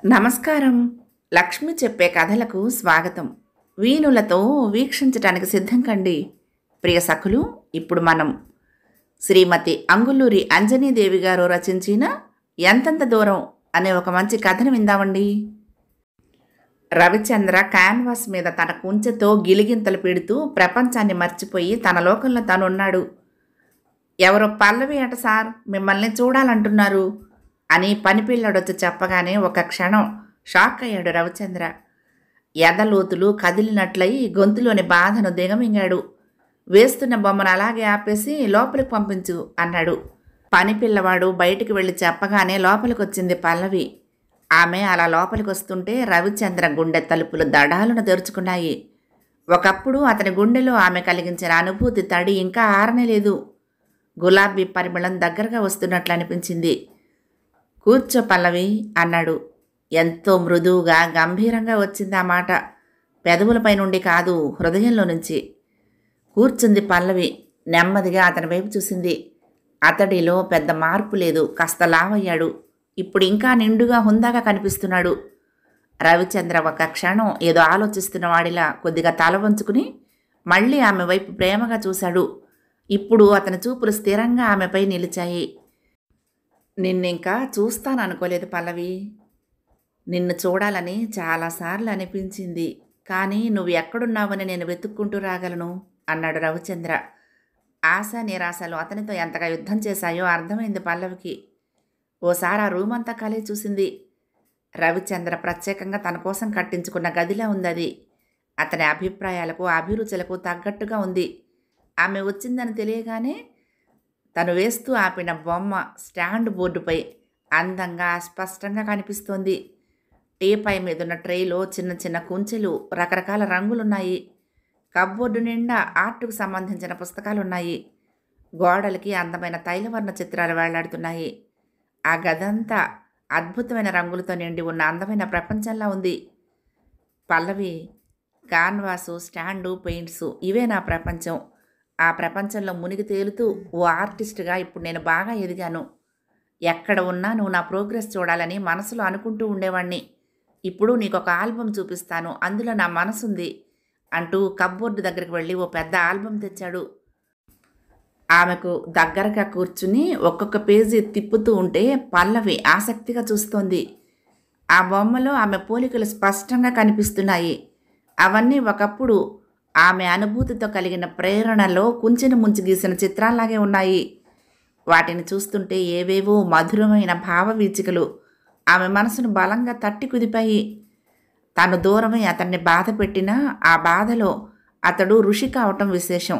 నమస్కారం లక్ష్మి చెప్పే కథలకు స్వాగతం వీణులతో వీక్షించటానికి సిద్ధం కండి ప్రియ సఖులు ఇప్పుడు మనం శ్రీమతి అంగులూరి అంజనీదేవి గారు రచించిన ఎంతంత దూరం అనే ఒక మంచి కథను విందామండి రవిచంద్ర క్యాన్వాస్ మీద తన కుంచెతో గిలిగింతలు పెడుతూ ప్రపంచాన్ని మర్చిపోయి తన లోకంలో తానున్నాడు ఎవరో పల్లవి అట సార్ మిమ్మల్ని చూడాలంటున్నారు అని పనిపిల్లడొచ్చి చెప్పగానే ఒక క్షణం షాక్ అయ్యాడు రవిచంద్ర ఎదలోతులు కదిలినట్లయి గొంతులోని బాధను దిగమింగాడు వేస్తున్న బొమ్మను అలాగే ఆపేసి లోపలికి పంపించు అన్నాడు పని పిల్లవాడు బయటికి వెళ్ళి చెప్పగానే లోపలికి వచ్చింది పల్లవి ఆమె అలా లోపలికి వస్తుంటే రవిచంద్ర గుండె తలుపులు దడాలను తెరుచుకున్నాయి ఒకప్పుడు అతని గుండెలో ఆమె కలిగించిన అనుభూతి తడి ఇంకా ఆరనేలేదు గులాబీ పరిమళం దగ్గరగా వస్తున్నట్లు అనిపించింది కూర్చో పల్లవి అన్నాడు ఎంతో మృదువుగా గంభీరంగా వచ్చింది ఆ మాట పెదవులపై నుండి కాదు హృదయంలో నుంచి కూర్చుంది పల్లవి నెమ్మదిగా అతని వైపు చూసింది అతడిలో పెద్ద మార్పు లేదు కాస్త లావయ్యాడు ఇప్పుడు ఇంకా నిండుగా హుందాగా కనిపిస్తున్నాడు రవిచంద్ర ఒక క్షణం ఏదో ఆలోచిస్తున్న వాడిలా కొద్దిగా తల వంచుకుని మళ్ళీ ఆమె వైపు ప్రేమగా చూశాడు ఇప్పుడు అతని చూపులు స్థిరంగా ఆమెపై నిలిచాయి నిన్నింకా చూస్తాననుకోలేదు పల్లవి నిన్ను చూడాలని చాలాసార్లు అనిపించింది కానీ నువ్వు ఎక్కడున్నావని నేను వెతుక్కుంటూ రాగలను అన్నాడు రవిచంద్ర ఆశ నిరాశలు అతనితో ఎంతగా యుద్ధం చేశాయో అర్థమైంది పల్లవికి ఓసారి ఆ రూమ్ అంతా ఖాళీ చూసింది రవిచంద్ర ప్రత్యేకంగా తన కోసం కట్టించుకున్న గదిలా ఉంది అది అతని అభిప్రాయాలకు అభిరుచులకు తగ్గట్టుగా ఉంది ఆమె వచ్చిందని తెలియగానే తను వేస్తూ ఆపిన బొమ్మ స్టాండ్ బోర్డుపై అందంగా స్పష్టంగా కనిపిస్తోంది టీపై మీదున్న ట్రేలో చిన్న చిన్న కుంచెలు రకరకాల రంగులున్నాయి కబ్బోర్డు నిండా ఆర్టుకు సంబంధించిన పుస్తకాలున్నాయి గోడలకి అందమైన తైలవర్ణ చిత్రాలు వేలాడుతున్నాయి ఆ గదంతా అద్భుతమైన రంగులతో నిండి ఉన్న అందమైన ప్రపంచంలా ఉంది పల్లవి కాన్వాసు స్టాండు పెయింట్సు ఇవే నా ప్రపంచం ఆ ప్రపంచంలో మునిగి తేలుతూ ఓ ఆర్టిస్ట్గా ఇప్పుడు నేను బాగా ఎదిగాను ఎక్కడ ఉన్నా నువ్వు నా ప్రోగ్రెస్ చూడాలని మనసులో అనుకుంటూ ఉండేవాణ్ణి ఇప్పుడు నీకు ఒక ఆల్బమ్ చూపిస్తాను అందులో నా మనసుంది అంటూ కబ్బోర్డు దగ్గరికి వెళ్ళి ఓ పెద్ద ఆల్బమ్ తెచ్చాడు ఆమెకు దగ్గరగా కూర్చుని ఒక్కొక్క పేజీ తిప్పుతూ ఉంటే పల్లవి ఆసక్తిగా చూస్తోంది ఆ బొమ్మలో ఆమె పోలికలు స్పష్టంగా కనిపిస్తున్నాయి అవన్నీ ఒకప్పుడు ఆమె అనుభూతితో కలిగిన ప్రేరణలో కుంచెను ముంచి గీసిన చిత్రాల్లాగే ఉన్నాయి వాటిని చూస్తుంటే ఏవేవో మధురమైన భావ వీచికలు ఆమె మనసును బలంగా తట్టి కుదిపాయి తాను దూరమై అతన్ని బాధ పెట్టినా ఆ బాధలో అతడు ఋషి కావటం విశేషం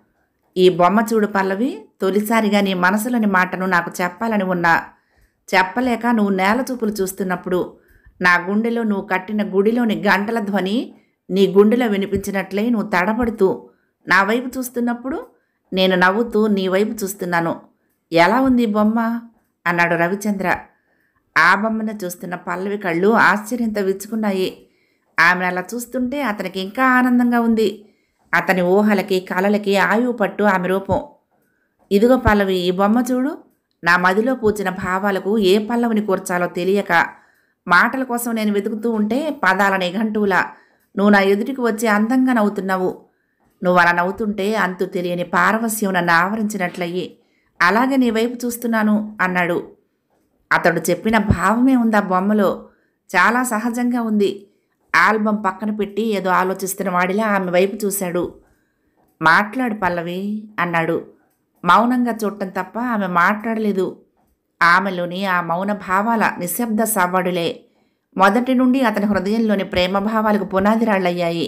ఈ బొమ్మ చూడు పల్లవి తొలిసారిగా నీ మనసులోని మాటను నాకు చెప్పాలని ఉన్నా చెప్పలేక నువ్వు నేల చూపులు చూస్తున్నప్పుడు నా గుండెలో నువ్వు కట్టిన గుడిలోని గంటల ధ్వని నీ గుండెలో వినిపించినట్లే నువ్వు తడబడుతూ నా వైపు చూస్తున్నప్పుడు నేను నవ్వుతూ నీ వైపు చూస్తున్నాను ఎలా ఉంది ఈ బొమ్మ అన్నాడు రవిచంద్ర ఆ బొమ్మను చూస్తున్న పల్లవి కళ్ళు ఆశ్చర్యంతో విచ్చుకున్నాయి ఆమె అలా చూస్తుంటే అతనికి ఇంకా ఆనందంగా ఉంది అతని ఊహలకి కలలకి ఆయువు పట్టు ఆమె రూపం ఇదిగో పల్లవి ఈ బొమ్మ చూడు నా మదిలో పూచిన భావాలకు ఏ పల్లవిని కూర్చాలో తెలియక మాటల కోసం నేను వెతుకుతూ ఉంటే పదాల నిఘంటువులా నువ్వు నా ఎదుటికి వచ్చి అందంగా నవ్వుతున్నావు నువ్వు అలా నవ్వుతుంటే అంతు తెలియని పారవస్యం నన్ను ఆవరించినట్లయి అలాగే నీ వైపు చూస్తున్నాను అన్నాడు అతడు చెప్పిన భావమే ఉంది ఆ బొమ్మలో చాలా సహజంగా ఉంది ఆల్బం పక్కన పెట్టి ఏదో ఆలోచిస్తున్న వాడిలా ఆమె వైపు చూశాడు మాట్లాడు పల్లవి అన్నాడు మౌనంగా చూడటం తప్ప ఆమె మాట్లాడలేదు ఆమెలోని ఆ మౌన భావాల నిశ్శబ్ద సవ్వడులే మొదటి నుండి అతని హృదయంలోని ప్రేమ భావాలకు పునాదిరాళ్ళయ్యాయి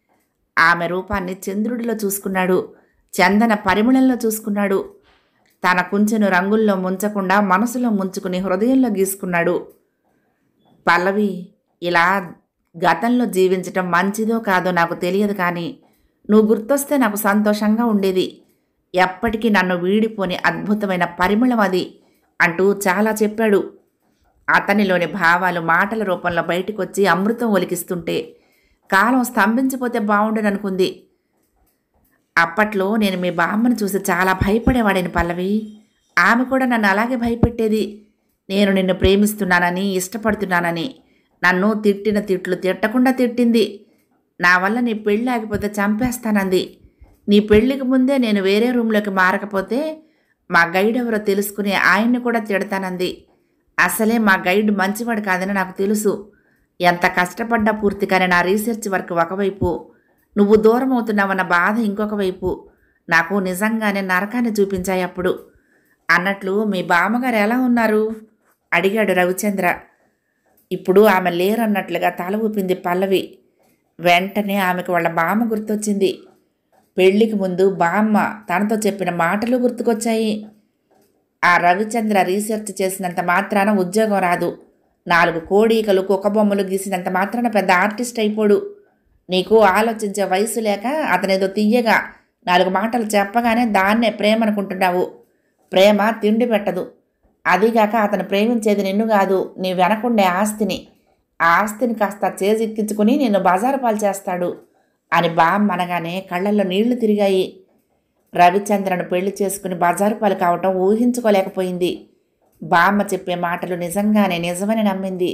ఆమె రూపాన్ని చంద్రుడిలో చూసుకున్నాడు చందన పరిమళంలో చూసుకున్నాడు తన కుంచెను రంగుల్లో ముంచకుండా మనసులో ముంచుకుని హృదయంలో గీసుకున్నాడు పల్లవి ఇలా గతంలో జీవించటం మంచిదో కాదో నాకు తెలియదు కానీ నువ్వు గుర్తొస్తే నాకు సంతోషంగా ఉండేది ఎప్పటికీ నన్ను వీడిపోని అద్భుతమైన పరిమళం అది అంటూ చాలా చెప్పాడు అతనిలోని భావాలు మాటల రూపంలో బయటకు వచ్చి అమృతం ఒలికిస్తుంటే కాలం స్తంభించిపోతే బాగుండననుకుంది అప్పట్లో నేను మీ బామ్మను చూసి చాలా భయపడేవాడిని పల్లవి ఆమె కూడా నన్ను అలాగే భయపెట్టేది నేను నిన్ను ప్రేమిస్తున్నానని ఇష్టపడుతున్నానని నన్ను తిట్టిన తిట్లు తిట్టకుండా తిట్టింది నా వల్ల నీ పెళ్ళి ఆగిపోతే చంపేస్తానంది నీ పెళ్ళికి ముందే నేను వేరే రూమ్లోకి మారకపోతే మా గైడ్ ఎవరో తెలుసుకుని ఆయన్ని కూడా తిడతానంది అసలే మా గైడ్ మంచివాడు కాదని నాకు తెలుసు ఎంత కష్టపడ్డా పూర్తిగానే నా రీసెర్చ్ వర్క్ ఒకవైపు నువ్వు దూరం అవుతున్నావన్న బాధ ఇంకొక వైపు నాకు నిజంగానే నరకాన్ని చూపించాయి అప్పుడు అన్నట్లు మీ బామ్మగారు ఎలా ఉన్నారు అడిగాడు రవిచంద్ర ఇప్పుడు ఆమె లేరన్నట్లుగా తల ఊపింది పల్లవి వెంటనే ఆమెకు వాళ్ళ బామ్మ గుర్తొచ్చింది పెళ్లికి ముందు బామ్మ తనతో చెప్పిన మాటలు గుర్తుకొచ్చాయి ఆ రవిచంద్ర రీసెర్చ్ చేసినంత మాత్రాన ఉద్యోగం రాదు నాలుగు కోడీకలు కుక్క బొమ్మలు గీసినంత మాత్రాన పెద్ద ఆర్టిస్ట్ అయిపోడు నీకు ఆలోచించే వయసు లేక అతనేదో తీయగా నాలుగు మాటలు చెప్పగానే దాన్నే ప్రేమ అనుకుంటున్నావు ప్రేమ తిండి పెట్టదు అదిగాక అతను ప్రేమించేది నిన్ను కాదు నీ వెనకుండే ఆస్తిని ఆ ఆస్తిని కాస్త చేజిక్కించుకుని నిన్ను బజారు పాలు చేస్తాడు అని బామ్మ అనగానే కళ్ళల్లో నీళ్లు తిరిగాయి రవిచంద్రను పెళ్లి చేసుకుని బజారు పాలు కావటం ఊహించుకోలేకపోయింది బామ్మ చెప్పే మాటలు నిజంగానే నిజమని నమ్మింది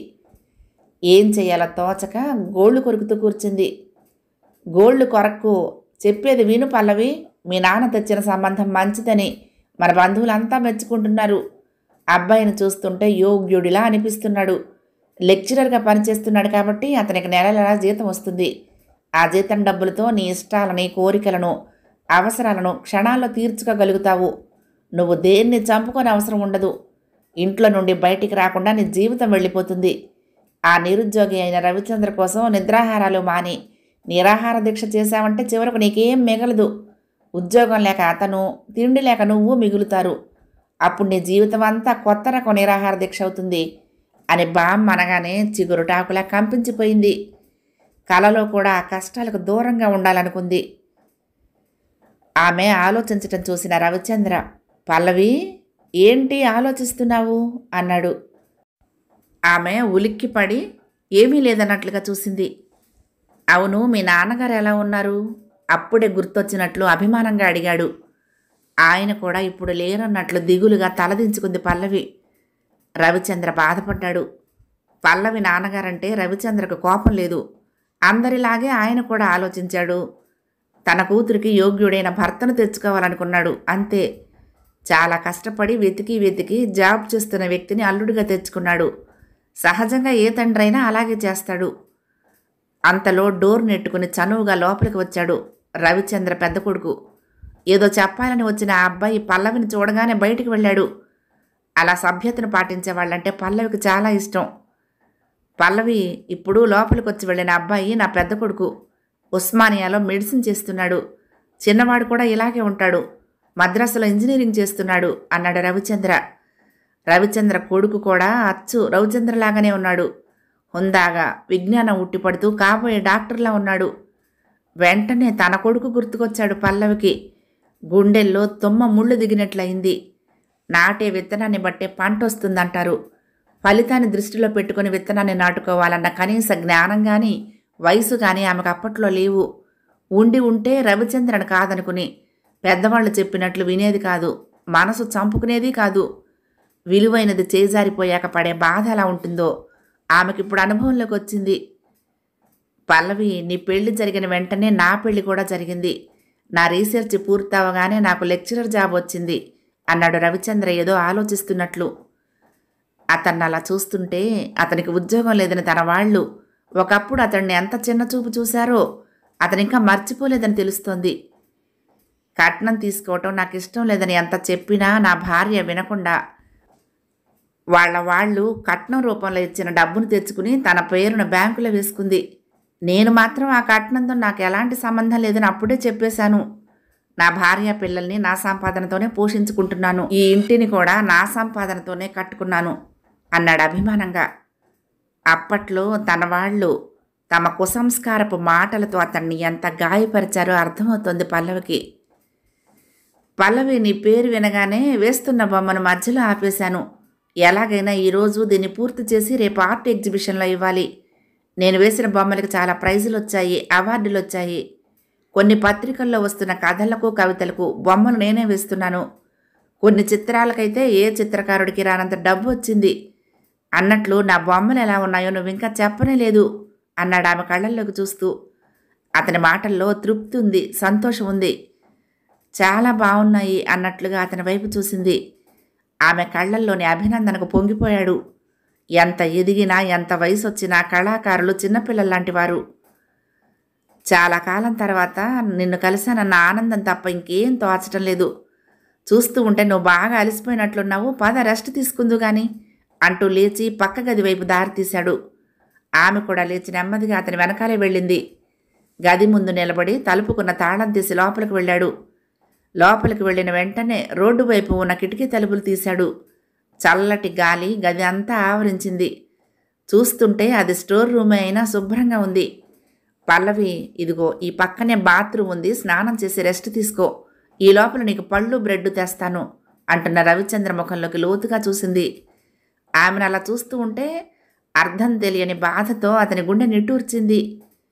ఏం చెయ్యాలో తోచక గోళ్ళు కొరుకుతూ కూర్చుంది గోళ్ళు కొరకు చెప్పేది విను పల్లవి మీ నాన్న తెచ్చిన సంబంధం మంచిదని మన బంధువులంతా మెచ్చుకుంటున్నారు అబ్బాయిని చూస్తుంటే యోగ్యుడిలా అనిపిస్తున్నాడు లెక్చరర్గా పనిచేస్తున్నాడు కాబట్టి అతనికి నెల నెలా జీతం వస్తుంది ఆ జీతం డబ్బులతో నీ ఇష్టాలని కోరికలను అవసరాలను క్షణాల్లో తీర్చుకోగలుగుతావు నువ్వు దేన్ని చంపుకొని అవసరం ఉండదు ఇంట్లో నుండి బయటికి రాకుండా నీ జీవితం వెళ్ళిపోతుంది ఆ నిరుద్యోగి అయిన రవిచంద్ర కోసం నిద్రాహారాలు మాని నిరాహార దీక్ష చేశావంటే చివరకు నీకేం మిగలదు ఉద్యోగం లేక అతను తిండి లేక నువ్వు మిగులుతారు అప్పుడు నీ జీవితం అంతా కొత్త రకం నిరాహార దీక్ష అవుతుంది అని బామ్మ అనగానే చిగురుటాకులా కంపించిపోయింది కలలో కూడా ఆ కష్టాలకు దూరంగా ఉండాలనుకుంది ఆమె ఆలోచించటం చూసిన రవిచంద్ర పల్లవి ఏంటి ఆలోచిస్తున్నావు అన్నాడు ఆమె ఉలిక్కిపడి ఏమీ లేదన్నట్లుగా చూసింది అవును మీ నాన్నగారు ఎలా ఉన్నారు అప్పుడే గుర్తొచ్చినట్లు అభిమానంగా అడిగాడు ఆయన కూడా ఇప్పుడు లేరన్నట్లు దిగులుగా తలదించుకుంది పల్లవి రవిచంద్ర బాధపడ్డాడు పల్లవి నాన్నగారంటే రవిచంద్రకు కోపం లేదు అందరిలాగే ఆయన కూడా ఆలోచించాడు తన కూతురికి యోగ్యుడైన భర్తను తెచ్చుకోవాలనుకున్నాడు అంతే చాలా కష్టపడి వెతికి వెతికి జాబ్ చేస్తున్న వ్యక్తిని అల్లుడిగా తెచ్చుకున్నాడు సహజంగా ఏ తండ్రైనా అలాగే చేస్తాడు అంతలో డోర్ నెట్టుకుని చనువుగా లోపలికి వచ్చాడు రవిచంద్ర పెద్ద కొడుకు ఏదో చెప్పాలని వచ్చిన ఆ అబ్బాయి పల్లవిని చూడగానే బయటికి వెళ్ళాడు అలా సభ్యతను పాటించే వాళ్ళంటే పల్లవికి చాలా ఇష్టం పల్లవి ఇప్పుడు లోపలికి వచ్చి వెళ్ళిన అబ్బాయి నా పెద్ద కొడుకు ఉస్మానియాలో మెడిసిన్ చేస్తున్నాడు చిన్నవాడు కూడా ఇలాగే ఉంటాడు మద్రాసులో ఇంజనీరింగ్ చేస్తున్నాడు అన్నాడు రవిచంద్ర రవిచంద్ర కొడుకు కూడా అచ్చు రవిచంద్రలాగానే ఉన్నాడు హుందాగా విజ్ఞానం ఉట్టిపడుతూ కాబోయే డాక్టర్లా ఉన్నాడు వెంటనే తన కొడుకు గుర్తుకొచ్చాడు పల్లవికి గుండెల్లో తుమ్మ ముళ్ళు దిగినట్లయింది నాటే విత్తనాన్ని బట్టే పంట వస్తుందంటారు ఫలితాన్ని దృష్టిలో పెట్టుకుని విత్తనాన్ని నాటుకోవాలన్న కనీస జ్ఞానం కానీ వయసు కానీ ఆమెకు అప్పట్లో లేవు ఉండి ఉంటే రవిచంద్రన్ కాదనుకుని పెద్దవాళ్ళు చెప్పినట్లు వినేది కాదు మనసు చంపుకునేది కాదు విలువైనది చేజారిపోయాక పడే బాధ ఎలా ఉంటుందో ఆమెకిప్పుడు అనుభవంలోకి వచ్చింది పల్లవి నీ పెళ్లి జరిగిన వెంటనే నా పెళ్లి కూడా జరిగింది నా రీసెర్చ్ పూర్తవగానే నాకు లెక్చరర్ జాబ్ వచ్చింది అన్నాడు రవిచంద్ర ఏదో ఆలోచిస్తున్నట్లు అతన్ని అలా చూస్తుంటే అతనికి ఉద్యోగం లేదని తన వాళ్ళు ఒకప్పుడు అతన్ని ఎంత చిన్న చూపు చూశారో అతను ఇంకా మర్చిపోలేదని తెలుస్తోంది కట్నం తీసుకోవటం నాకు ఇష్టం లేదని ఎంత చెప్పినా నా భార్య వినకుండా వాళ్ళ వాళ్ళు కట్నం రూపంలో ఇచ్చిన డబ్బును తెచ్చుకుని తన పేరును బ్యాంకులో వేసుకుంది నేను మాత్రం ఆ కట్నంతో నాకు ఎలాంటి సంబంధం లేదని అప్పుడే చెప్పేశాను నా భార్య పిల్లల్ని నా సంపాదనతోనే పోషించుకుంటున్నాను ఈ ఇంటిని కూడా నా సంపాదనతోనే కట్టుకున్నాను అన్నాడు అభిమానంగా అప్పట్లో తన వాళ్ళు తమ కుసంస్కారపు మాటలతో అతన్ని ఎంత గాయపరిచారో అర్థమవుతోంది పల్లవికి పల్లవి నీ పేరు వినగానే వేస్తున్న బొమ్మను మధ్యలో ఆపేశాను ఎలాగైనా ఈరోజు దీన్ని పూర్తి చేసి రేపు ఆర్ట్ ఎగ్జిబిషన్లో ఇవ్వాలి నేను వేసిన బొమ్మలకు చాలా ప్రైజులు వచ్చాయి అవార్డులు వచ్చాయి కొన్ని పత్రికల్లో వస్తున్న కథలకు కవితలకు బొమ్మలు నేనే వేస్తున్నాను కొన్ని చిత్రాలకైతే ఏ చిత్రకారుడికి రానంత డబ్బు వచ్చింది అన్నట్లు నా బొమ్మలు ఎలా ఉన్నాయో నువ్వు ఇంకా చెప్పనే లేదు అన్నాడు ఆమె కళ్ళల్లోకి చూస్తూ అతని మాటల్లో తృప్తి ఉంది సంతోషం ఉంది చాలా బాగున్నాయి అన్నట్లుగా అతని వైపు చూసింది ఆమె కళ్ళల్లోని అభినందనకు పొంగిపోయాడు ఎంత ఎదిగినా ఎంత వయసు వచ్చినా కళాకారులు చిన్నపిల్లల్లాంటి వారు చాలా కాలం తర్వాత నిన్ను కలిసానన్న ఆనందం తప్ప ఇంకేం తోచటం లేదు చూస్తూ ఉంటే నువ్వు బాగా అలసిపోయినట్లున్నావు పద రెస్ట్ తీసుకుందు గాని అంటూ లేచి పక్క గది వైపు దారి తీశాడు ఆమె కూడా లేచి నెమ్మదిగా అతని వెనకాలే వెళ్ళింది గది ముందు నిలబడి తలుపుకున్న తాళం తీసి లోపలికి వెళ్ళాడు లోపలికి వెళ్ళిన వెంటనే రోడ్డు వైపు ఉన్న కిటికీ తలుపులు తీశాడు చల్లటి గాలి గది అంతా ఆవరించింది చూస్తుంటే అది స్టోర్ రూమే అయినా శుభ్రంగా ఉంది పల్లవి ఇదిగో ఈ పక్కనే బాత్రూమ్ ఉంది స్నానం చేసి రెస్ట్ తీసుకో ఈ లోపల నీకు పళ్ళు బ్రెడ్ తెస్తాను అంటున్న రవిచంద్ర ముఖంలోకి లోతుగా చూసింది ఆమెను అలా చూస్తూ ఉంటే అర్థం తెలియని బాధతో అతని గుండె నిట్టూర్చింది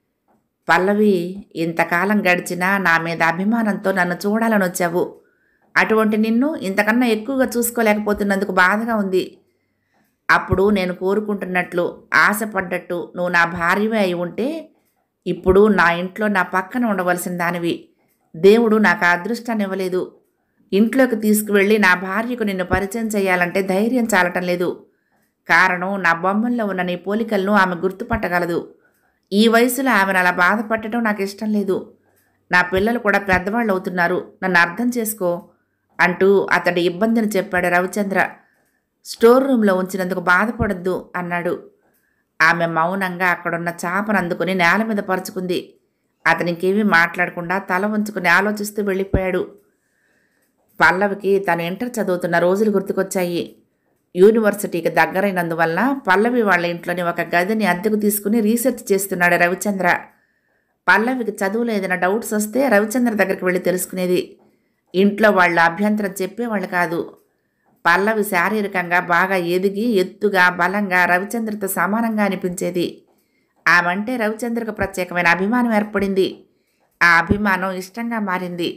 పల్లవి ఇంతకాలం గడిచినా నా మీద అభిమానంతో నన్ను చూడాలని వచ్చావు అటువంటి నిన్ను ఇంతకన్నా ఎక్కువగా చూసుకోలేకపోతున్నందుకు బాధగా ఉంది అప్పుడు నేను కోరుకుంటున్నట్లు ఆశపడ్డట్టు నువ్వు నా భార్యవే అయి ఉంటే ఇప్పుడు నా ఇంట్లో నా పక్కన ఉండవలసిన దానివి దేవుడు నాకు ఆ అదృష్టాన్ని ఇవ్వలేదు ఇంట్లోకి తీసుకువెళ్ళి నా భార్యకు నిన్ను పరిచయం చేయాలంటే ధైర్యం చాలటం లేదు కారణం నా బొమ్మల్లో ఉన్న నీ పోలికలను ఆమె గుర్తుపట్టగలదు ఈ వయసులో ఆమెను అలా బాధపడటం నాకు ఇష్టం లేదు నా పిల్లలు కూడా పెద్దవాళ్ళు అవుతున్నారు నన్ను అర్థం చేసుకో అంటూ అతడి ఇబ్బందిని చెప్పాడు రవిచంద్ర స్టోర్ రూమ్లో ఉంచినందుకు బాధపడద్దు అన్నాడు ఆమె మౌనంగా అక్కడున్న చాపను అందుకుని నేల మీద పరుచుకుంది అతనికేమీ మాట్లాడకుండా తల ఉంచుకుని ఆలోచిస్తూ వెళ్ళిపోయాడు పల్లవికి తను ఇంటర్ చదువుతున్న రోజులు గుర్తుకొచ్చాయి యూనివర్సిటీకి దగ్గరైనందువల్ల పల్లవి వాళ్ళ ఇంట్లోని ఒక గదిని అద్దెకు తీసుకుని రీసెర్చ్ చేస్తున్నాడు రవిచంద్ర పల్లవికి చదువులో ఏదైనా డౌట్స్ వస్తే రవిచంద్ర దగ్గరికి వెళ్ళి తెలుసుకునేది ఇంట్లో వాళ్ళ అభ్యంతరం చెప్పేవాళ్ళు కాదు పల్లవి శారీరకంగా బాగా ఎదిగి ఎత్తుగా బలంగా రవిచంద్రతో సమానంగా అనిపించేది ఆమంటే రవిచంద్రకు ప్రత్యేకమైన అభిమానం ఏర్పడింది ఆ అభిమానం ఇష్టంగా మారింది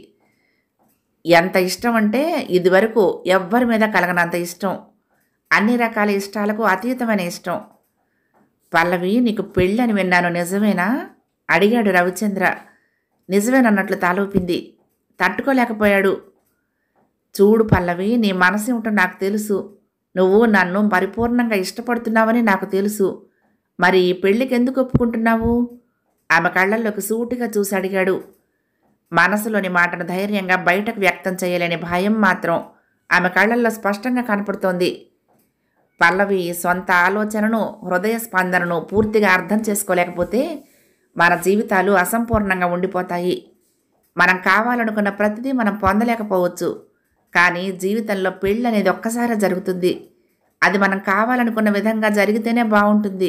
ఎంత ఇష్టం అంటే ఇదివరకు ఎవ్వరి మీద కలగనంత ఇష్టం అన్ని రకాల ఇష్టాలకు అతీతమైన ఇష్టం పల్లవి నీకు పెళ్ళని విన్నాను నిజమేనా అడిగాడు రవిచంద్ర నిజమేనన్నట్లు తాలూపింది తట్టుకోలేకపోయాడు చూడు పల్లవి నీ మనసు ఏమిటో నాకు తెలుసు నువ్వు నన్ను పరిపూర్ణంగా ఇష్టపడుతున్నావని నాకు తెలుసు మరి ఈ పెళ్ళికి ఎందుకు ఒప్పుకుంటున్నావు ఆమె కళ్ళల్లోకి సూటిగా చూసి అడిగాడు మనసులోని మాటను ధైర్యంగా బయటకు వ్యక్తం చేయలేని భయం మాత్రం ఆమె కళ్ళల్లో స్పష్టంగా కనపడుతోంది పల్లవి సొంత ఆలోచనను హృదయ స్పందనను పూర్తిగా అర్థం చేసుకోలేకపోతే మన జీవితాలు అసంపూర్ణంగా ఉండిపోతాయి మనం కావాలనుకున్న ప్రతిదీ మనం పొందలేకపోవచ్చు కానీ జీవితంలో పెళ్ళి అనేది ఒక్కసారి జరుగుతుంది అది మనం కావాలనుకున్న విధంగా జరిగితేనే బాగుంటుంది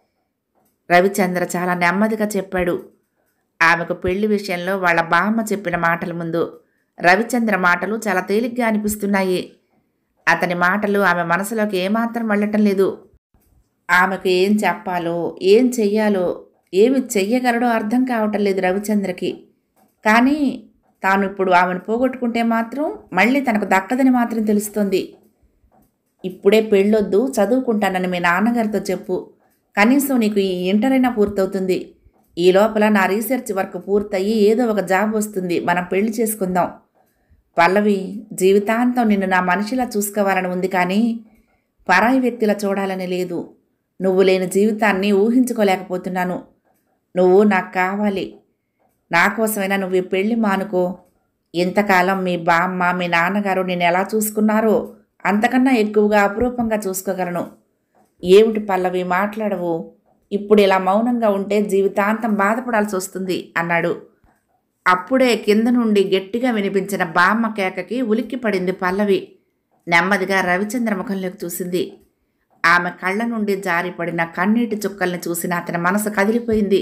రవిచంద్ర చాలా నెమ్మదిగా చెప్పాడు ఆమెకు పెళ్లి విషయంలో వాళ్ళ బామ్మ చెప్పిన మాటల ముందు రవిచంద్ర మాటలు చాలా తేలిగ్గా అనిపిస్తున్నాయి అతని మాటలు ఆమె మనసులోకి ఏమాత్రం వెళ్ళటం లేదు ఆమెకు ఏం చెప్పాలో ఏం చెయ్యాలో ఏమి చెయ్యగలడో అర్థం కావటం లేదు రవిచంద్రకి కానీ తాను ఇప్పుడు ఆమెను పోగొట్టుకుంటే మాత్రం మళ్ళీ తనకు దక్కదని మాత్రం తెలుస్తోంది ఇప్పుడే పెళ్ళొద్దు చదువుకుంటానని మీ నాన్నగారితో చెప్పు కనీసం నీకు ఈ ఇంటర్ అయినా పూర్తవుతుంది ఈ లోపల నా రీసెర్చ్ వర్క్ పూర్తయి ఏదో ఒక జాబ్ వస్తుంది మనం పెళ్లి చేసుకుందాం పల్లవి జీవితాంతం నిన్ను నా మనిషిలా చూసుకోవాలని ఉంది కానీ పరాయి వ్యక్తిలా చూడాలని లేదు నువ్వు లేని జీవితాన్ని ఊహించుకోలేకపోతున్నాను నువ్వు నాకు కావాలి నా కోసమైనా నువ్వు ఈ పెళ్లి మానుకో ఇంతకాలం మీ బామ్మ మీ నాన్నగారు నేను ఎలా చూసుకున్నారో అంతకన్నా ఎక్కువగా అపురూపంగా చూసుకోగలను ఏమిటి పల్లవి మాట్లాడవు ఇప్పుడు ఇలా మౌనంగా ఉంటే జీవితాంతం బాధపడాల్సి వస్తుంది అన్నాడు అప్పుడే కింద నుండి గట్టిగా వినిపించిన బామ్మ కేకకి ఉలిక్కి పడింది పల్లవి నెమ్మదిగా రవిచంద్ర ముఖంలోకి చూసింది ఆమె కళ్ళ నుండి జారిపడిన కన్నీటి చుక్కల్ని చూసిన అతని మనసు కదిలిపోయింది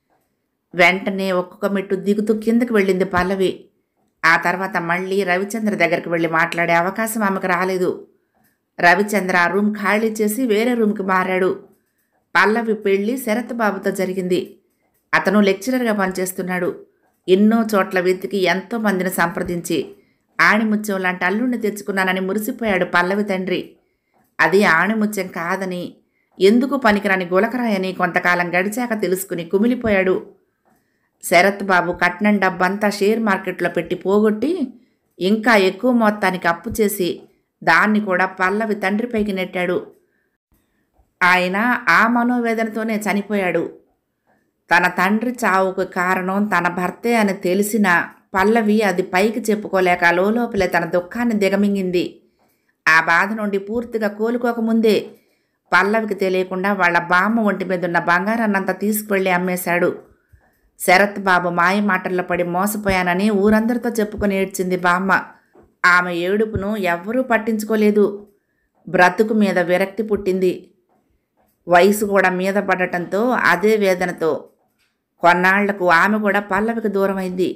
వెంటనే ఒక్కొక్క మెట్టు దిగుతూ కిందకి వెళ్ళింది పల్లవి ఆ తర్వాత మళ్ళీ రవిచంద్ర దగ్గరికి వెళ్ళి మాట్లాడే అవకాశం ఆమెకు రాలేదు రవిచంద్ర ఆ రూమ్ ఖాళీ చేసి వేరే రూమ్కి మారాడు పల్లవి పెళ్లి శరత్ బాబుతో జరిగింది అతను లెక్చరర్గా పనిచేస్తున్నాడు ఎన్నో చోట్ల వెతికి ఎంతో మందిని సంప్రదించి ఆణిముత్యం లాంటి అల్లుడిని తెచ్చుకున్నానని మురిసిపోయాడు పల్లవి తండ్రి అది ఆణిముత్యం కాదని ఎందుకు పనికిరాని గులకరాయని కొంతకాలం గడిచాక తెలుసుకుని కుమిలిపోయాడు శరత్ బాబు కట్నం డబ్బంతా షేర్ మార్కెట్లో పెట్టి పోగొట్టి ఇంకా ఎక్కువ మొత్తానికి అప్పు చేసి దాన్ని కూడా పల్లవి తండ్రిపైకి నెట్టాడు ఆయన ఆ మనోవేదనతోనే చనిపోయాడు తన తండ్రి చావుకు కారణం తన భర్తే అని తెలిసిన పల్లవి అది పైకి చెప్పుకోలేక లోపలే తన దుఃఖాన్ని దిగమింగింది ఆ బాధ నుండి పూర్తిగా కోలుకోకముందే పల్లవికి తెలియకుండా వాళ్ళ బామ్మ ఒంటి మీద ఉన్న బంగారాన్నంతా తీసుకువెళ్ళి అమ్మేశాడు శరత్ బాబు మాయ మాటల్లో పడి మోసపోయానని ఊరందరితో చెప్పుకొని ఏడ్చింది బామ్మ ఆమె ఏడుపును ఎవ్వరూ పట్టించుకోలేదు బ్రతుకు మీద విరక్తి పుట్టింది వయసు కూడా మీద పడటంతో అదే వేదనతో కొన్నాళ్లకు ఆమె కూడా పల్లవికి దూరమైంది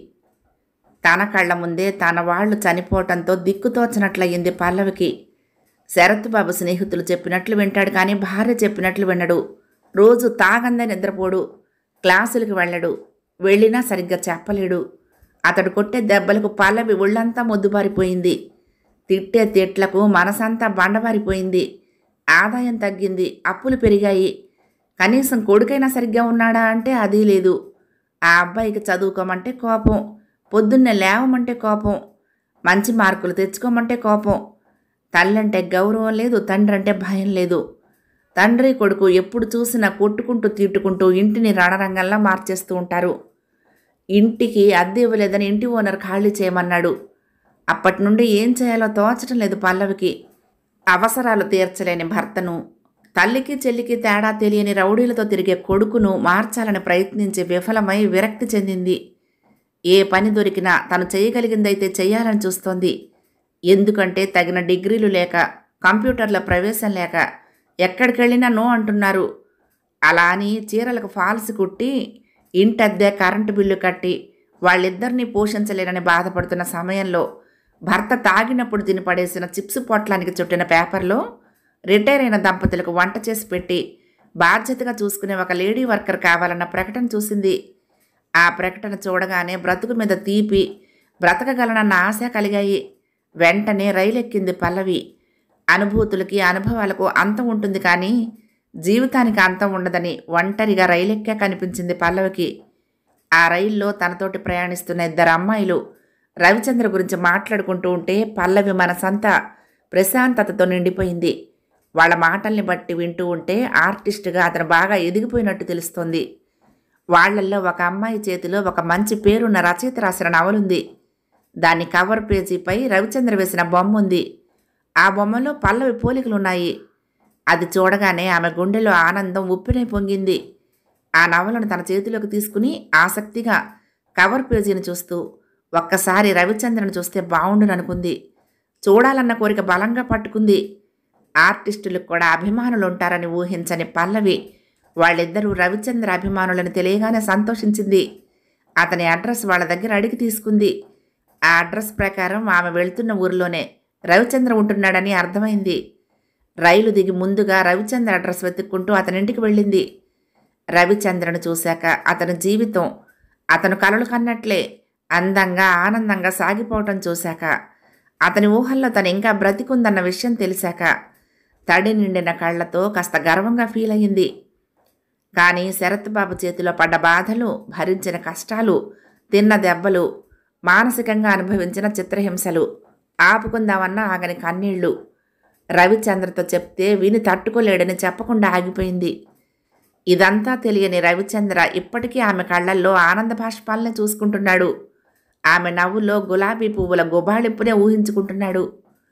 తన కళ్ళ ముందే తన వాళ్ళు చనిపోవటంతో దిక్కుతోచనట్లయింది పల్లవికి శరత్ బాబు స్నేహితులు చెప్పినట్లు వింటాడు కానీ భార్య చెప్పినట్లు వినడు రోజు తాగందే నిద్రపోడు క్లాసులకు వెళ్ళడు వెళ్ళినా సరిగ్గా చెప్పలేడు అతడు కొట్టే దెబ్బలకు పల్లవి ఒళ్ళంతా మొద్దుబారిపోయింది తిట్టే తిట్లకు మనసంతా బండబారిపోయింది ఆదాయం తగ్గింది అప్పులు పెరిగాయి కనీసం కొడుకైనా సరిగ్గా ఉన్నాడా అంటే అది లేదు ఆ అబ్బాయికి చదువుకోమంటే కోపం పొద్దున్నే లేవమంటే కోపం మంచి మార్కులు తెచ్చుకోమంటే కోపం తల్లి అంటే గౌరవం లేదు తండ్రి అంటే భయం లేదు తండ్రి కొడుకు ఎప్పుడు చూసినా కొట్టుకుంటూ తిట్టుకుంటూ ఇంటిని రణరంగంలా మార్చేస్తూ ఉంటారు ఇంటికి అద్దె ఇవ్వలేదని ఇంటి ఓనర్ ఖాళీ చేయమన్నాడు అప్పటి నుండి ఏం చేయాలో తోచడం లేదు పల్లవికి అవసరాలు తీర్చలేని భర్తను తల్లికి చెల్లికి తేడా తెలియని రౌడీలతో తిరిగే కొడుకును మార్చాలని ప్రయత్నించి విఫలమై విరక్తి చెందింది ఏ పని దొరికినా తను చేయగలిగిందైతే చేయాలని చూస్తోంది ఎందుకంటే తగిన డిగ్రీలు లేక కంప్యూటర్ల ప్రవేశం లేక ఎక్కడికెళ్ళినా నో అంటున్నారు అలా అని చీరలకు ఫాల్స్ కుట్టి ఇంటద్దె కరెంటు బిల్లు కట్టి వాళ్ళిద్దరినీ పోషించలేనని బాధపడుతున్న సమయంలో భర్త తాగినప్పుడు తిని పడేసిన చిప్స్ పొట్లానికి చుట్టిన పేపర్లో రిటైర్ అయిన దంపతులకు వంట చేసి పెట్టి బాధ్యతగా చూసుకునే ఒక లేడీ వర్కర్ కావాలన్న ప్రకటన చూసింది ఆ ప్రకటన చూడగానే బ్రతుకు మీద తీపి బ్రతకగలనన్న ఆశ కలిగాయి వెంటనే రైలు ఎక్కింది పల్లవి అనుభూతులకి అనుభవాలకు అంతం ఉంటుంది కానీ జీవితానికి అంతం ఉండదని ఒంటరిగా రైలెక్కా కనిపించింది పల్లవికి ఆ రైల్లో తనతోటి ప్రయాణిస్తున్న ఇద్దరు అమ్మాయిలు రవిచంద్ర గురించి మాట్లాడుకుంటూ ఉంటే పల్లవి మనసంతా ప్రశాంతతతో నిండిపోయింది వాళ్ళ మాటల్ని బట్టి వింటూ ఉంటే ఆర్టిస్టుగా అతను బాగా ఎదిగిపోయినట్టు తెలుస్తోంది వాళ్ళల్లో ఒక అమ్మాయి చేతిలో ఒక మంచి పేరున్న రచయిత రాసిన నవలుంది దాని కవర్ పేజీపై రవిచంద్ర వేసిన బొమ్మ ఉంది ఆ బొమ్మలో పల్లవి పోలికలున్నాయి అది చూడగానే ఆమె గుండెలో ఆనందం ఉప్పినై పొంగింది ఆ నవలను తన చేతిలోకి తీసుకుని ఆసక్తిగా కవర్ పేజీని చూస్తూ ఒక్కసారి రవిచంద్రను చూస్తే బావుండును అనుకుంది చూడాలన్న కోరిక బలంగా పట్టుకుంది ఆర్టిస్టులకు కూడా అభిమానులు ఉంటారని ఊహించని పల్లవి వాళ్ళిద్దరూ రవిచంద్ర అభిమానులను తెలియగానే సంతోషించింది అతని అడ్రస్ వాళ్ళ దగ్గర అడిగి తీసుకుంది ఆ అడ్రస్ ప్రకారం ఆమె వెళ్తున్న ఊరిలోనే రవిచంద్ర ఉంటున్నాడని అర్థమైంది రైలు దిగి ముందుగా రవిచంద్ర అడ్రస్ వెతుక్కుంటూ అతనింటికి వెళ్ళింది రవిచంద్రను చూశాక అతని జీవితం అతను కలలు కన్నట్లే అందంగా ఆనందంగా సాగిపోవటం చూశాక అతని ఊహల్లో తను ఇంకా బ్రతికుందన్న విషయం తెలిసాక తడి నిండిన కళ్ళతో కాస్త గర్వంగా ఫీల్ అయ్యింది కానీ శరత్ బాబు చేతిలో పడ్డ బాధలు భరించిన కష్టాలు తిన్న దెబ్బలు మానసికంగా అనుభవించిన చిత్రహింసలు ఆపుకుందామన్నా ఆగని కన్నీళ్లు రవిచంద్రతో చెప్తే విని తట్టుకోలేడని చెప్పకుండా ఆగిపోయింది ఇదంతా తెలియని రవిచంద్ర ఇప్పటికీ ఆమె కళ్ళల్లో ఆనంద భాష్పాలనే చూసుకుంటున్నాడు ఆమె నవ్వులో గులాబీ పువ్వుల గుబాళింపునే ఊహించుకుంటున్నాడు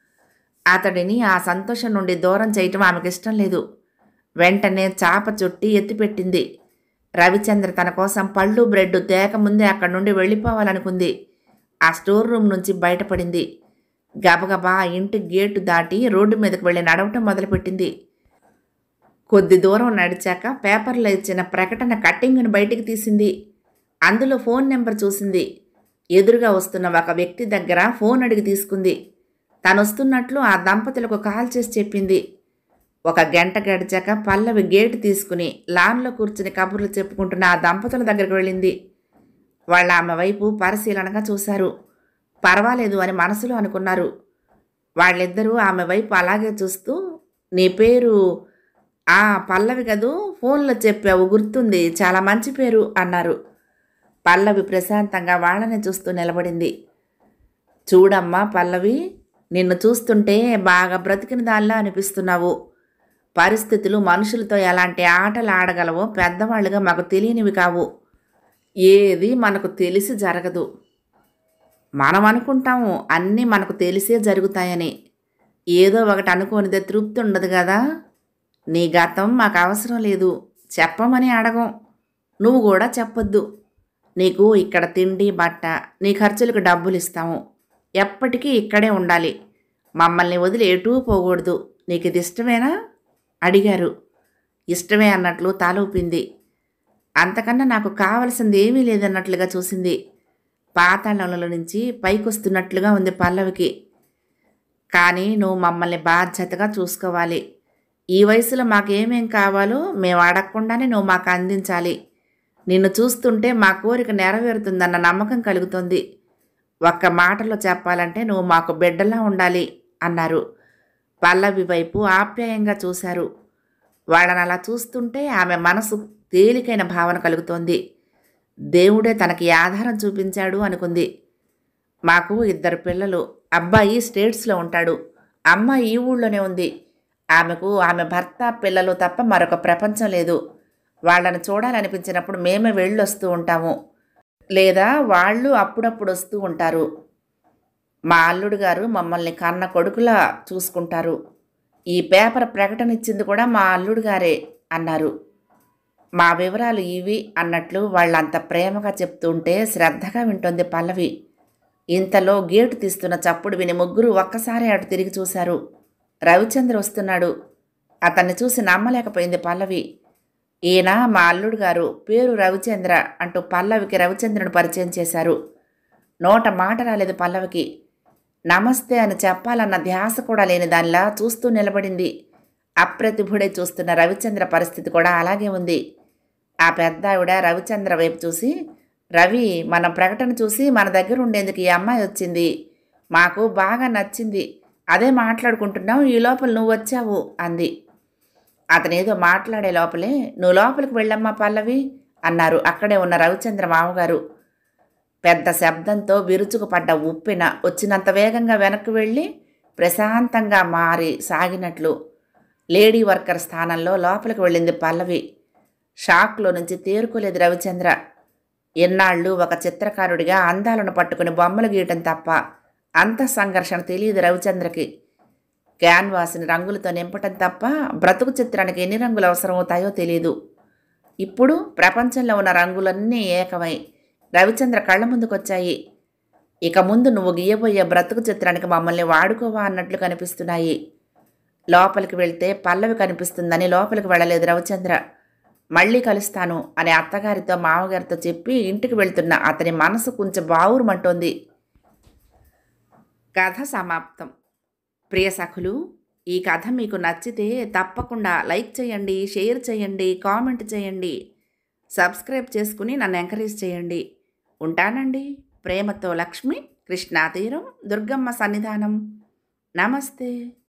అతడిని ఆ సంతోషం నుండి దూరం చేయటం ఆమెకి ఇష్టం లేదు వెంటనే చాప చుట్టి ఎత్తిపెట్టింది రవిచంద్ర తన కోసం పళ్ళు బ్రెడ్ తేక ముందే అక్కడి నుండి వెళ్ళిపోవాలనుకుంది ఆ స్టోర్ రూమ్ నుంచి బయటపడింది గబగబా ఆ ఇంటి గేటు దాటి రోడ్డు మీదకు వెళ్ళి నడవటం మొదలుపెట్టింది కొద్ది దూరం నడిచాక పేపర్లో ఇచ్చిన ప్రకటన కట్టింగ్ను బయటికి తీసింది అందులో ఫోన్ నెంబర్ చూసింది ఎదురుగా వస్తున్న ఒక వ్యక్తి దగ్గర ఫోన్ అడిగి తీసుకుంది తను వస్తున్నట్లు ఆ దంపతులకు కాల్ చేసి చెప్పింది ఒక గంట గడిచాక పల్లవి గేటు తీసుకుని లాన్లో కూర్చుని కబుర్లు చెప్పుకుంటున్న ఆ దంపతుల దగ్గరికి వెళ్ళింది వాళ్ళ ఆమె వైపు పరిశీలనగా చూశారు పర్వాలేదు అని మనసులో అనుకున్నారు వాళ్ళిద్దరూ ఆమె వైపు అలాగే చూస్తూ నీ పేరు ఆ పల్లవి కదూ ఫోన్లో చెప్పావు గుర్తుంది చాలా మంచి పేరు అన్నారు పల్లవి ప్రశాంతంగా వాళ్ళని చూస్తూ నిలబడింది చూడమ్మా పల్లవి నిన్ను చూస్తుంటే బాగా బ్రతికిన దానిలా అనిపిస్తున్నావు పరిస్థితులు మనుషులతో ఎలాంటి ఆటలు ఆడగలవో పెద్దవాళ్ళుగా మాకు తెలియనివి కావు ఏది మనకు తెలిసి జరగదు మనం అనుకుంటాము అన్నీ మనకు తెలిసే జరుగుతాయని ఏదో ఒకటి అనుకోనిదే తృప్తి ఉండదు కదా నీ గతం మాకు అవసరం లేదు చెప్పమని అడగం నువ్వు కూడా చెప్పొద్దు నీకు ఇక్కడ తిండి బట్ట నీ ఖర్చులకు డబ్బులు ఇస్తాము ఎప్పటికీ ఇక్కడే ఉండాలి మమ్మల్ని వదిలి ఎటూ పోకూడదు నీకు ఇది ఇష్టమేనా అడిగారు ఇష్టమే అన్నట్లు తాలూపింది అంతకన్నా నాకు కావలసింది ఏమీ లేదన్నట్లుగా చూసింది పాతాళంలో నుంచి పైకొస్తున్నట్లుగా ఉంది పల్లవికి కానీ నువ్వు మమ్మల్ని బాధ్యతగా చూసుకోవాలి ఈ వయసులో మాకేమేం కావాలో మేము అడగకుండానే నువ్వు మాకు అందించాలి నిన్ను చూస్తుంటే మా కోరిక నెరవేరుతుందన్న నమ్మకం కలుగుతుంది ఒక్క మాటలో చెప్పాలంటే నువ్వు మాకు బిడ్డలా ఉండాలి అన్నారు పల్లవి వైపు ఆప్యాయంగా చూశారు వాళ్ళని అలా చూస్తుంటే ఆమె మనసు తేలికైన భావన కలుగుతోంది దేవుడే తనకి ఆధారం చూపించాడు అనుకుంది మాకు ఇద్దరు పిల్లలు అబ్బాయి స్టేట్స్లో ఉంటాడు అమ్మ ఈ ఊళ్ళోనే ఉంది ఆమెకు ఆమె భర్త పిల్లలు తప్ప మరొక ప్రపంచం లేదు వాళ్ళని చూడాలనిపించినప్పుడు మేమే వెళ్ళొస్తూ ఉంటాము లేదా వాళ్ళు అప్పుడప్పుడు వస్తూ ఉంటారు మా అల్లుడు గారు మమ్మల్ని కన్న కొడుకులా చూసుకుంటారు ఈ పేపర్ ప్రకటన ఇచ్చింది కూడా మా అల్లుడు గారే అన్నారు మా వివరాలు ఇవి అన్నట్లు వాళ్ళంత ప్రేమగా చెప్తుంటే శ్రద్ధగా వింటోంది పల్లవి ఇంతలో గేటు తీస్తున్న చప్పుడు విని ముగ్గురు ఒక్కసారి అటు తిరిగి చూశారు రవిచంద్ర వస్తున్నాడు అతన్ని చూసి నమ్మలేకపోయింది పల్లవి ఈయన మా అల్లుడు గారు పేరు రవిచంద్ర అంటూ పల్లవికి రవిచంద్రుని పరిచయం చేశారు నోట మాట రాలేదు పల్లవికి నమస్తే అని చెప్పాలన్న ధ్యాస కూడా లేని దానిలా చూస్తూ నిలబడింది అప్రతిభుడే చూస్తున్న రవిచంద్ర పరిస్థితి కూడా అలాగే ఉంది ఆ పెద్ద ఆవిడ రవిచంద్ర వైపు చూసి రవి మన ప్రకటన చూసి మన దగ్గర ఉండేందుకు ఈ అమ్మాయి వచ్చింది మాకు బాగా నచ్చింది అదే మాట్లాడుకుంటున్నాం ఈ లోపల నువ్వు వచ్చావు అంది అతనేదో మాట్లాడే లోపలే నువ్వు లోపలికి వెళ్ళమ్మా పల్లవి అన్నారు అక్కడే ఉన్న రవిచంద్ర మామగారు పెద్ద శబ్దంతో విరుచుకుపడ్డ ఉప్పిన వచ్చినంత వేగంగా వెనక్కి వెళ్ళి ప్రశాంతంగా మారి సాగినట్లు లేడీ వర్కర్ స్థానంలో లోపలికి వెళ్ళింది పల్లవి షాక్లో నుంచి తేరుకోలేదు రవిచంద్ర ఎన్నాళ్ళు ఒక చిత్రకారుడిగా అందాలను పట్టుకుని బొమ్మలు గీయటం తప్ప అంత సంఘర్షణ తెలియదు రవిచంద్రకి క్యాన్వాస్ని రంగులతో నింపటం తప్ప బ్రతుకు చిత్రానికి ఎన్ని రంగులు అవసరమవుతాయో తెలియదు ఇప్పుడు ప్రపంచంలో ఉన్న రంగులన్నీ ఏకమై రవిచంద్ర కళ్ళ ముందుకొచ్చాయి ఇక ముందు నువ్వు గీయబోయే బ్రతుకు చిత్రానికి మమ్మల్ని వాడుకోవా అన్నట్లు కనిపిస్తున్నాయి లోపలికి వెళ్తే పల్లవి కనిపిస్తుందని లోపలికి వెళ్ళలేదు రవిచంద్ర మళ్ళీ కలుస్తాను అని అత్తగారితో మామగారితో చెప్పి ఇంటికి వెళ్తున్న అతని మనసు కొంచెం బావురుమంటోంది కథ సమాప్తం ప్రియ సఖులు ఈ కథ మీకు నచ్చితే తప్పకుండా లైక్ చేయండి షేర్ చేయండి కామెంట్ చేయండి సబ్స్క్రైబ్ చేసుకుని నన్ను ఎంకరేజ్ చేయండి ఉంటానండి ప్రేమతో లక్ష్మి కృష్ణా తీరం దుర్గమ్మ సన్నిధానం నమస్తే